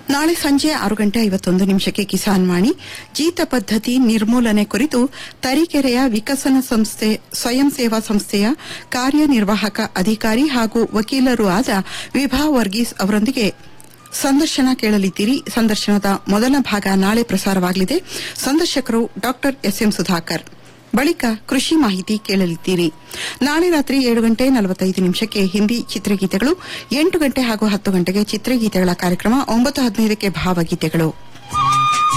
ನಾಳೆ ಸಂಜೆ ಆರು ಗಂಟೆ ಐವತ್ತೊಂದು ನಿಮಿಷಕ್ಕೆ ಕಿಸಾನ್ ವಾಣಿ ಜೀತ ಪದ್ದತಿ ನಿರ್ಮೂಲನೆ ಕುರಿತು ತರೀಕೆರೆಯ ವಿಕಸನ ಸಂಸ್ಥೆ ಸ್ವಯಂ ಸೇವಾ ಸಂಸ್ಥೆಯ ಕಾರ್ಯನಿರ್ವಾಹಕ ಅಧಿಕಾರಿ ಹಾಗೂ ವಕೀಲರೂ ಆದ ವಿಭಾ ವರ್ಗೀಸ್ ಅವರೊಂದಿಗೆ ಸಂದರ್ಶನ ಕೇಳಲಿದ್ದೀರಿ ಸಂದರ್ಶನದ ಮೊದಲ ಭಾಗ ನಾಳೆ ಪ್ರಸಾರವಾಗಲಿದೆ ಸಂದರ್ಶಕರು ಡಾ ಎಸ್ಎಂ ಸುಧಾಕರ್ ಬಳಿಕ ಕೃಷಿ ಮಾಹಿತಿ ಕೇಳಲಿದ್ದೀರಿ ನಾಳೆ ರಾತ್ರಿ ಏಳು ಗಂಟೆ ನಲವತ್ತೈದು ನಿಮಿಷಕ್ಕೆ ಹಿಂದಿ ಚಿತ್ರಗೀತೆಗಳು ಎಂಟು ಗಂಟೆ ಹಾಗೂ ಹತ್ತು ಗಂಟೆಗೆ ಚಿತ್ರಗೀತೆಗಳ ಕಾರ್ಯಕ್ರಮ ಒಂಬತ್ತು ಹದಿನೈದಕ್ಕೆ ಭಾವಗೀತೆಗಳು